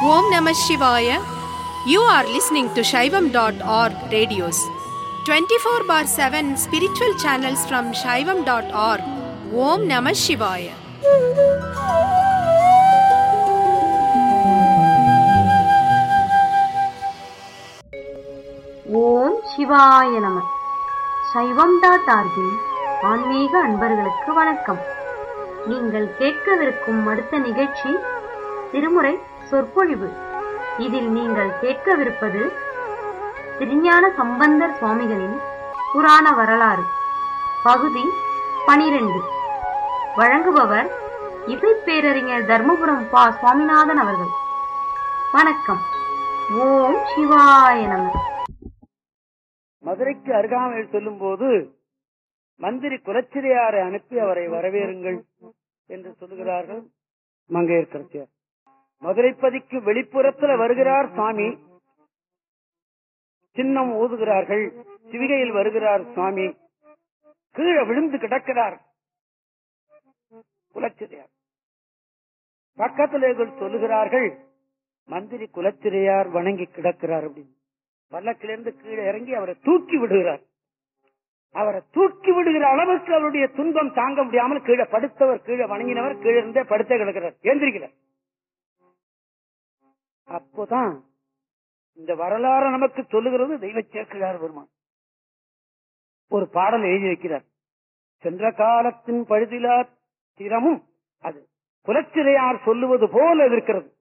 Om Namah Shivaya. You are listening to Shaivam.org radios. 24 bar 7 spiritual channels from Shaivam.org. Om Namah Shivaya. ஓம் சிவாய நம சைவம் dot ஆர்கின் ஆன்மீக அன்பர்களுக்கு வணக்கம் நீங்கள் கேட்கவிருக்கும் அடுத்த நிகழ்ச்சி திருமுறை சொற்பொழிவு இதில் நீங்கள் கேட்கவிருப்பது திருஞான சம்பந்தர் சுவாமிகளின் புராண வரலாறு பகுதி பனிரெண்டு வழங்குபவர் இசைப்பேரறிஞர் தர்மபுரம் பா சுவாமிநாதன் அவர்கள் வணக்கம் ஓம் சிவாய நம மதுரைக்கு அருகாமையில் சொல்லும் போது மந்திரி குலச்சிறையாரை அனுப்பி அவரை வரவேறுங்கள் என்று சொல்லுகிறார்கள் மங்கையர்கரசியார் மதுரைப்பதிக்கு வெளிப்புறத்துல வருகிறார் சுவாமி சின்னம் ஊதுகிறார்கள் சிவிகையில் வருகிறார் சுவாமி கீழே விழுந்து கிடக்கிறார் குலச்சிறையார் பக்கத்தில் இவர்கள் சொல்லுகிறார்கள் மந்திரி குலச்சிறையார் வணங்கி கிடக்கிறார் அப்படின்னு பல்லக்கிலிருந்து கீழே இறங்கி அவரை தூக்கி விடுகிறார் அவரை தூக்கி விடுகிற அளவுக்கு அவருடைய துன்பம் தாங்க முடியாமல் கீழே படுத்தவர் கீழே வணங்கினவர் கீழே இருந்தே படுத்தே கிடக்கிறார் எந்திரிக்கிறார் அப்போதான் இந்த வரலாறு நமக்கு சொல்லுகிறது தெய்வ சேர்க்கிறார் பெருமான் ஒரு பாடல் எழுதி வைக்கிறார் சென்ற காலத்தின் பழுதிலா திறமும் அது குலச்சிறையார் சொல்லுவது போல இருக்கிறது